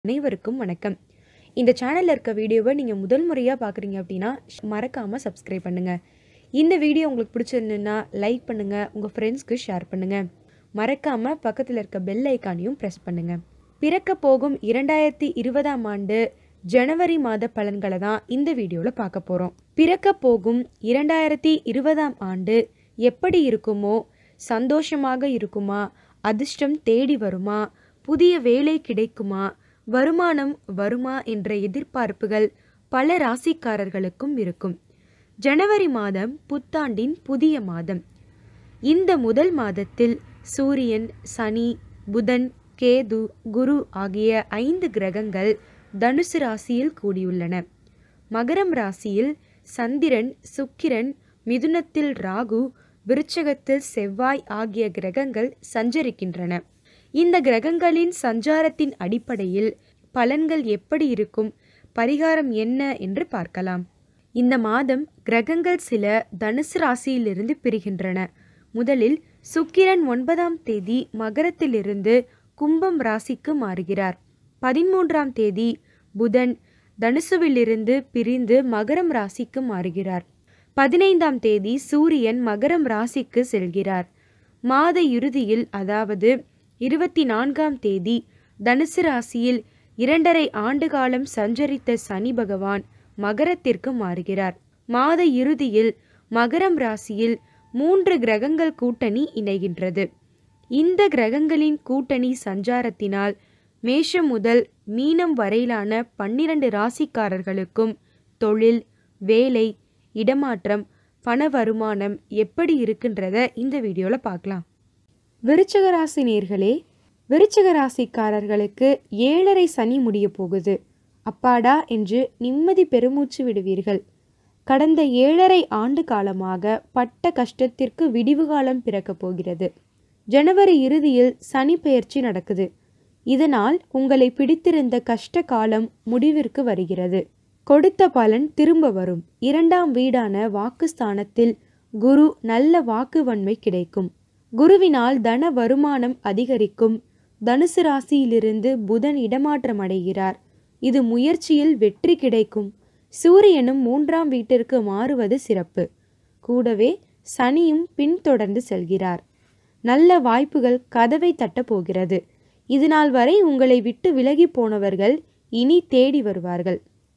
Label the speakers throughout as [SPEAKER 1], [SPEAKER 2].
[SPEAKER 1] அனைவருக்கும் வணக்கம் இந்த சேனலில் இருக்க வீடியோவை நீங்கள் முதல் முறையாக பார்க்குறீங்க அப்படின்னா மறக்காமல் சப்ஸ்கிரைப் பண்ணுங்கள் இந்த வீடியோ உங்களுக்கு பிடிச்சிருந்துன்னா லைக் பண்ணுங்கள் உங்கள் ஃப்ரெண்ட்ஸ்க்கு ஷேர் பண்ணுங்கள் மறக்காமல் பக்கத்தில் இருக்க பெல் ஐக்கானையும் ப்ரெஸ் பண்ணுங்கள் பிறக்க போகும் இரண்டாயிரத்தி இருபதாம் ஆண்டு ஜனவரி மாத பலன்களை தான் இந்த வீடியோவில் பார்க்க போகிறோம் பிறக்க போகும் இரண்டாயிரத்தி இருபதாம் ஆண்டு எப்படி இருக்குமோ சந்தோஷமாக இருக்குமா அதிர்ஷ்டம் தேடி வருமா புதிய வேலை கிடைக்குமா வருமானம் வருமா என்ற எதிர்பார்ப்புகள் பல ராசிக்காரர்களுக்கும் இருக்கும் ஜனவரி மாதம் புத்தாண்டின் புதிய மாதம் இந்த முதல் மாதத்தில் சூரியன் சனி புதன் கேது குரு ஆகிய ஐந்து கிரகங்கள் தனுசு ராசியில் கூடியுள்ளன மகரம் ராசியில் சந்திரன் சுக்கிரன் மிதுனத்தில் ராகு விருச்சகத்தில் செவ்வாய் ஆகிய கிரகங்கள் சஞ்சரிக்கின்றன இந்த கிரகங்களின் சஞ்சாரத்தின் அடிப்படையில் பலன்கள் எப்படி இருக்கும் பரிகாரம் என்ன என்று பார்க்கலாம் இந்த மாதம் கிரகங்கள் சில தனுசு ராசியிலிருந்து பிரிகின்றன முதலில் சுக்கிரன் ஒன்பதாம் தேதி மகரத்திலிருந்து கும்பம் ராசிக்கு மாறுகிறார் பதிமூன்றாம் தேதி புதன் தனுசுவிலிருந்து பிரிந்து மகரம் ராசிக்கு மாறுகிறார் பதினைந்தாம் தேதி சூரியன் மகரம் ராசிக்கு செல்கிறார் மாத இறுதியில் அதாவது இருபத்தி நான்காம் தேதி தனுசு ராசியில் இரண்டரை ஆண்டு காலம் சஞ்சரித்த சனி பகவான் மகரத்திற்கு மாறுகிறார் மாத இறுதியில் மகரம் ராசியில் மூன்று கிரகங்கள் கூட்டணி இணைகின்றது இந்த கிரகங்களின் கூட்டணி சஞ்சாரத்தினால் மேஷம் முதல் மீனம் வரையிலான பன்னிரண்டு ராசிக்காரர்களுக்கும் தொழில் வேலை இடமாற்றம் பண வருமானம் எப்படி இருக்குன்றத இந்த வீடியோவில் பார்க்கலாம் விருச்சக ராசி நேர்களே விருச்சக ராசிக்காரர்களுக்கு ஏழரை சனி முடிய போகுது அப்பாடா என்று நிம்மதி பெருமூச்சு விடுவீர்கள் கடந்த ஏழரை ஆண்டு காலமாக பட்ட கஷ்டத்திற்கு விடிவு காலம் பிறக்கப் போகிறது ஜனவரி இறுதியில் சனி பெயர்ச்சி நடக்குது இதனால் உங்களை பிடித்திருந்த கஷ்ட காலம் முடிவிற்கு வருகிறது கொடுத்த பலன் திரும்ப வரும் இரண்டாம் வீடான வாக்குஸ்தானத்தில் குரு நல்ல வாக்குவன்மை கிடைக்கும் குருவினால் தன வருமானம் அதிகரிக்கும் தனுசு ராசியிலிருந்து புதன் இடமாற்றம் அடைகிறார் இது முயற்சியில் வெற்றி கிடைக்கும் சூரியனும் மூன்றாம் வீட்டிற்கு மாறுவது சிறப்பு கூடவே சனியும் பின்தொடர்ந்து செல்கிறார் நல்ல வாய்ப்புகள் கதவை தட்டப் போகிறது இதுநாள் வரை உங்களை விட்டு விலகி போனவர்கள் இனி தேடி வருவார்கள்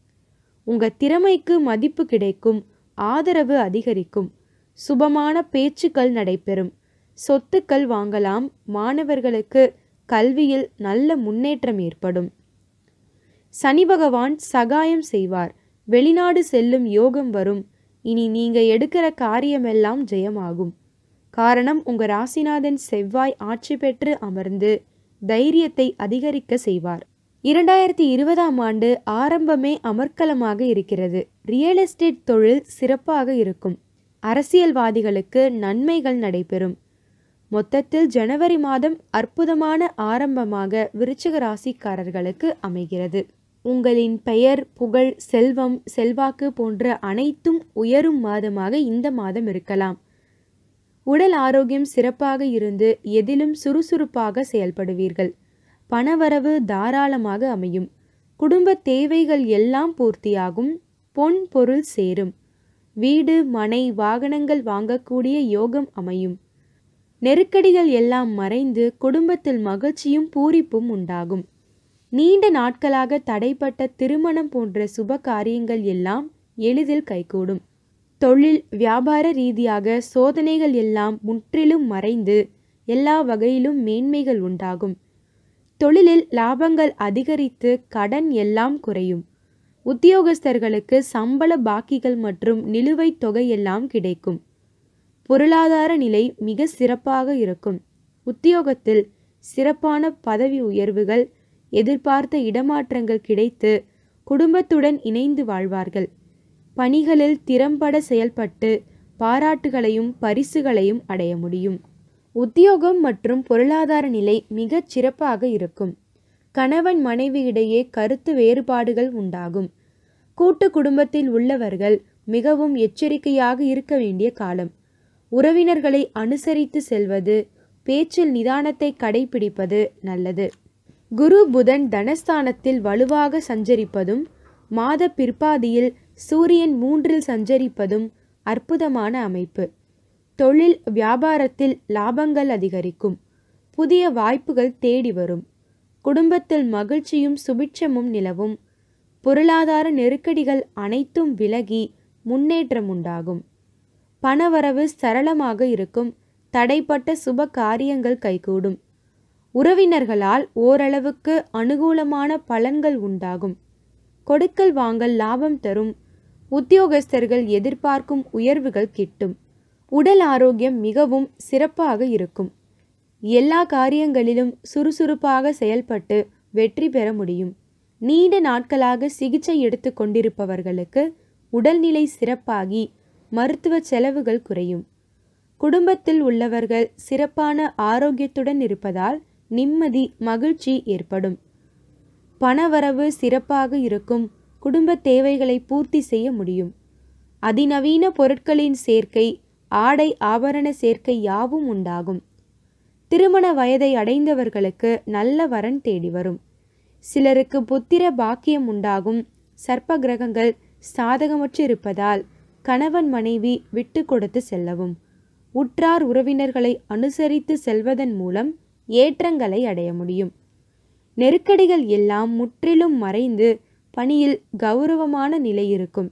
[SPEAKER 1] உங்க திறமைக்கு மதிப்பு கிடைக்கும் ஆதரவு அதிகரிக்கும் சுபமான பேச்சுக்கள் நடைபெறும் சொத்துக்கள் வாங்கலாம் மாணவர்களுக்கு கல்வியில் நல்ல முன்னேற்றம் ஏற்படும் சனி பகவான் சகாயம் செய்வார் வெளிநாடு செல்லும் யோகம் வரும் இனி நீங்க எடுக்கிற காரியமெல்லாம் ஜெயமாகும் காரணம் உங்க ராசிநாதன் செவ்வாய் ஆட்சி பெற்று அமர்ந்து தைரியத்தை அதிகரிக்க செய்வார் இரண்டாயிரத்தி இருபதாம் ஆண்டு ஆரம்பமே அமர்க்கலமாக இருக்கிறது ரியல் எஸ்டேட் தொழில் சிறப்பாக இருக்கும் அரசியல்வாதிகளுக்கு நன்மைகள் நடைபெறும் மொத்தத்தில் ஜனவரி மாதம் அற்புதமான ஆரம்பமாக விருச்சிக ராசிக்காரர்களுக்கு அமைகிறது உங்களின் பெயர் புகழ் செல்வம் செல்வாக்கு போன்ற அனைத்தும் உயரும் மாதமாக இந்த மாதம் இருக்கலாம் உடல் ஆரோக்கியம் சிறப்பாக இருந்து எதிலும் சுறுசுறுப்பாக செயல்படுவீர்கள் பணவரவு தாராளமாக அமையும் குடும்ப தேவைகள் எல்லாம் பூர்த்தியாகும் பொன் பொருள் சேரும் வீடு மனை வாகனங்கள் வாங்கக்கூடிய யோகம் அமையும் நெருக்கடிகள் எல்லாம் மறைந்து குடும்பத்தில் மகிழ்ச்சியும் பூரிப்பும் உண்டாகும் நீண்ட நாட்களாக தடைப்பட்ட திருமணம் போன்ற சுப காரியங்கள் எல்லாம் எளிதில் கைகூடும் தொழில் வியாபார ரீதியாக சோதனைகள் எல்லாம் முற்றிலும் மறைந்து எல்லா வகையிலும் மேன்மைகள் உண்டாகும் தொழிலில் லாபங்கள் அதிகரித்து கடன் எல்லாம் குறையும் உத்தியோகஸ்தர்களுக்கு சம்பள பாக்கிகள் மற்றும் நிலுவைத் தொகை எல்லாம் கிடைக்கும் பொருளாதார நிலை மிக சிறப்பாக இருக்கும் உத்தியோகத்தில் சிறப்பான பதவி உயர்வுகள் எதிர்பார்த்த இடமாற்றங்கள் கிடைத்து குடும்பத்துடன் இணைந்து வாழ்வார்கள் பணிகளில் திறம்பட செயல்பட்டு பாராட்டுகளையும் பரிசுகளையும் அடைய முடியும் உத்தியோகம் மற்றும் பொருளாதார நிலை மிகச் சிறப்பாக இருக்கும் கணவன் மனைவியிடையே கருத்து வேறுபாடுகள் உண்டாகும் கூட்டு குடும்பத்தில் உள்ளவர்கள் மிகவும் எச்சரிக்கையாக இருக்க வேண்டிய காலம் உறவினர்களை அனுசரித்து செல்வது பேச்சில் நிதானத்தை கடைபிடிப்பது நல்லது குரு புதன் தனஸ்தானத்தில் வலுவாக சஞ்சரிப்பதும் மாத பிற்பாதியில் சூரியன் மூன்றில் சஞ்சரிப்பதும் அற்புதமான அமைப்பு தொழில் வியாபாரத்தில் லாபங்கள் அதிகரிக்கும் புதிய வாய்ப்புகள் தேடி வரும் குடும்பத்தில் மகிழ்ச்சியும் சுபிட்சமும் நிலவும் பொருளாதார நெருக்கடிகள் அனைத்தும் விலகி முன்னேற்றம் உண்டாகும் பணவரவு சரளமாக இருக்கும் தடைப்பட்ட சுப காரியங்கள் கைகூடும் உறவினர்களால் ஓரளவுக்கு அனுகூலமான பலன்கள் உண்டாகும் கொடுக்கல் வாங்கல் லாபம் தரும் உத்தியோகஸ்தர்கள் எதிர்பார்க்கும் உயர்வுகள் கிட்டும் உடல் ஆரோக்கியம் மிகவும் சிறப்பாக இருக்கும் எல்லா காரியங்களிலும் சுறுசுறுப்பாக செயல்பட்டு வெற்றி பெற முடியும் நீண்ட நாட்களாக சிகிச்சை எடுத்து கொண்டிருப்பவர்களுக்கு உடல்நிலை சிறப்பாகி மருத்துவ செலவுகள் குறையும் குடும்பத்தில் உள்ளவர்கள் சிறப்பான ஆரோக்கியத்துடன் இருப்பதால் நிம்மதி மகிழ்ச்சி ஏற்படும் பணவரவு சிறப்பாக இருக்கும் குடும்ப தேவைகளை பூர்த்தி செய்ய முடியும் அதிநவீன பொருட்களின் சேர்க்கை ஆடை ஆபரண சேர்க்கை யாவும் உண்டாகும் திருமண வயதை அடைந்தவர்களுக்கு நல்ல வரன் தேடி வரும் சிலருக்கு புத்திர பாக்கியம் உண்டாகும் சர்ப்ப கிரகங்கள் சாதகமற்று இருப்பதால் கணவன் மனைவி விட்டு கொடுத்து செல்லவும் உற்றார் உறவினர்களை அனுசரித்து செல்வதன் மூலம் ஏற்றங்களை அடைய முடியும் நெருக்கடிகள் எல்லாம் முற்றிலும் மறைந்து பணியில் கௌரவமான நிலை இருக்கும்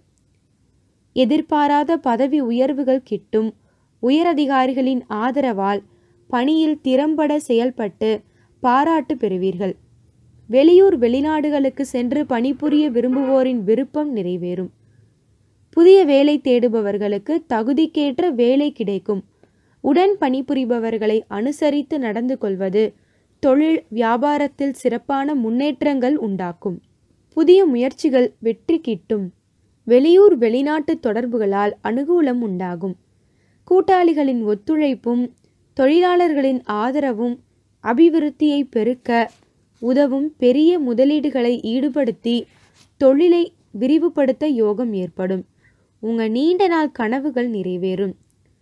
[SPEAKER 1] எதிர்பாராத பதவி உயர்வுகள் கிட்டும் உயரதிகாரிகளின் ஆதரவால் பணியில் திறம்பட செயல்பட்டு பாராட்டு பெறுவீர்கள் வெளியூர் வெளிநாடுகளுக்கு சென்று பணிபுரிய விரும்புவோரின் விருப்பம் நிறைவேறும் புதிய வேலை தேடுபவர்களுக்கு தகுதிக்கேற்ற வேலை கிடைக்கும் உடன் பணிபுரிபவர்களை அனுசரித்து நடந்து கொள்வது தொழில் வியாபாரத்தில் சிறப்பான முன்னேற்றங்கள் உண்டாக்கும் புதிய முயற்சிகள் வெற்றி கிட்டும் வெளியூர் வெளிநாட்டு தொடர்புகளால் அனுகூலம் உண்டாகும் கூட்டாளிகளின் ஒத்துழைப்பும் தொழிலாளர்களின் ஆதரவும் அபிவிருத்தியை பெருக்க உதவும் பெரிய முதலீடுகளை ஈடுபடுத்தி தொழிலை விரிவுபடுத்த யோகம் ஏற்படும் உங்க நீண்ட நாள் கனவுகள் நிறைவேறும்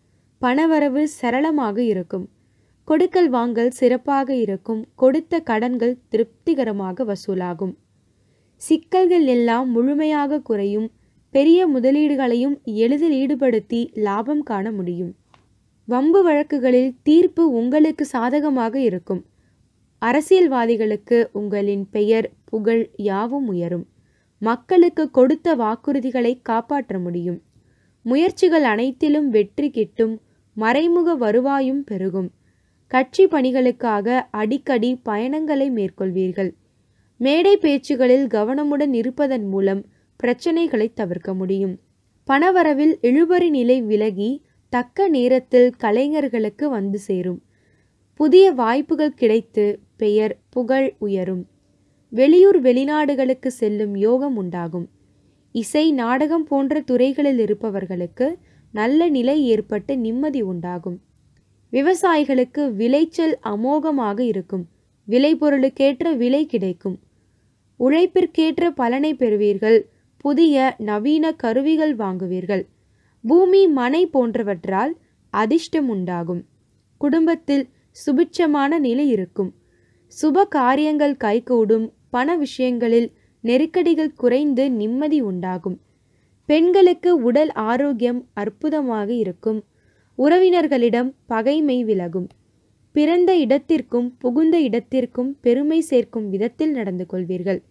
[SPEAKER 1] பணவரவு சரளமாக இருக்கும் கொடுக்கல் வாங்கல் சிறப்பாக இருக்கும் கொடுத்த கடன்கள் திருப்திகரமாக வசூலாகும் சிக்கல்கள் எல்லாம் முழுமையாக குறையும் பெரிய முதலீடுகளையும் எளிதில் ஈடுபடுத்தி லாபம் காண முடியும் வம்பு வழக்குகளில் தீர்ப்பு உங்களுக்கு சாதகமாக இருக்கும் அரசியல்வாதிகளுக்கு உங்களின் பெயர் புகழ் யாவும் உயரும் மக்களுக்கு கொடுத்த வாக்குறுதிகளை காப்பாற்ற முடியும் முயற்சிகள் அனைத்திலும் வெற்றி கிட்டும் மறைமுக வருவாயும் பெருகும் கட்சி பணிகளுக்காக அடிக்கடி பயணங்களை மேற்கொள்வீர்கள் மேடை பேச்சுகளில் கவனமுடன் இருப்பதன் மூலம் பிரச்சனைகளை தவிர்க்க முடியும் பணவரவில் இழுபறி நிலை விலகி தக்க நேரத்தில் கலைஞர்களுக்கு வந்து சேரும் புதிய வாய்ப்புகள் கிடைத்து பெயர் புகழ் உயரும் வெளியூர் வெளிநாடுகளுக்கு செல்லும் யோகம் உண்டாகும் இசை நாடகம் போன்ற துறைகளில் இருப்பவர்களுக்கு நல்ல நிலை ஏற்பட்டு நிம்மதி உண்டாகும் விவசாயிகளுக்கு விளைச்சல் அமோகமாக இருக்கும் விளைபொருளுக்கேற்ற விலை கிடைக்கும் உழைப்பிற்கேற்ற பலனை பெறுவீர்கள் புதிய நவீன கருவிகள் வாங்குவீர்கள் பூமி மனை போன்றவற்றால் அதிர்ஷ்டம் உண்டாகும் குடும்பத்தில் சுபிட்சமான நிலை இருக்கும் சுப காரியங்கள் கைகூடும் பண விஷயங்களில் நெருக்கடிகள் குறைந்து நிம்மதி உண்டாகும் பெண்களுக்கு உடல் ஆரோக்கியம் அற்புதமாக இருக்கும் உறவினர்களிடம் பகைமை விலகும் பிறந்த இடத்திற்கும் புகுந்த இடத்திற்கும் பெருமை சேர்க்கும் விதத்தில் நடந்து கொள்வீர்கள்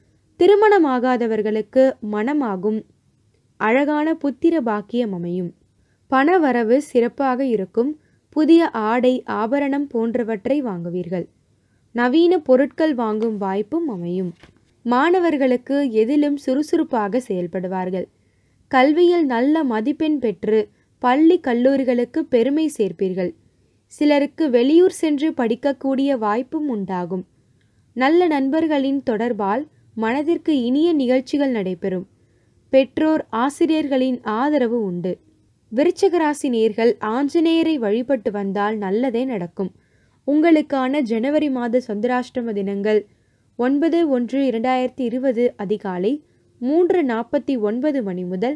[SPEAKER 1] திருமணமாகாதவர்களுக்கு மனமாகும் அழகான புத்திர பாக்கியம் அமையும் பணவரவு சிறப்பாக இருக்கும் புதிய ஆடை ஆபரணம் போன்றவற்றை வாங்குவீர்கள் நவீன பொருட்கள் வாங்கும் வாய்ப்பும் அமையும் மாணவர்களுக்கு எதிலும் சுறுசுறுப்பாக செயல்படுவார்கள் கல்வியில் நல்ல மதிப்பெண் பெற்று பள்ளி கல்லூரிகளுக்கு பெருமை சேர்ப்பீர்கள் சிலருக்கு வெளியூர் சென்று படிக்கக்கூடிய வாய்ப்பும் உண்டாகும் நல்ல நண்பர்களின் தொடர்பால் மனதிற்கு இனிய நிகழ்ச்சிகள் நடைபெறும் பெற்றோர் ஆசிரியர்களின் ஆதரவு உண்டு விருச்சக ராசி நேர்கள் ஆஞ்சநேயரை வழிபட்டு வந்தால் நல்லதே நடக்கும் உங்களுக்கான ஜனவரி மாத சந்திராஷ்டம தினங்கள் ஒன்பது ஒன்று இரண்டாயிரத்தி இருபது அதிகாலை மூன்று நாற்பத்தி ஒன்பது மணி முதல்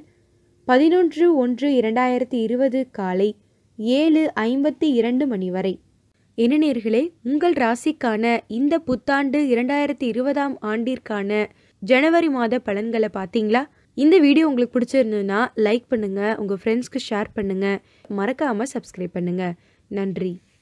[SPEAKER 1] பதினொன்று ஒன்று இரண்டாயிரத்தி இருபது காலை ஏழு ஐம்பத்தி இரண்டு மணி வரை என்ன நேர்களே உங்கள் ராசிக்கான இந்த புத்தாண்டு இரண்டாயிரத்தி இருபதாம் ஆண்டிற்கான ஜனவரி மாத பலன்களை பார்த்தீங்களா இந்த வீடியோ உங்களுக்கு பிடிச்சிருந்ததுன்னா லைக் பண்ணுங்கள் உங்கள் ஃப்ரெண்ட்ஸ்க்கு ஷேர் பண்ணுங்கள் மறக்காமல் சப்ஸ்கிரைப் பண்ணுங்கள் நன்றி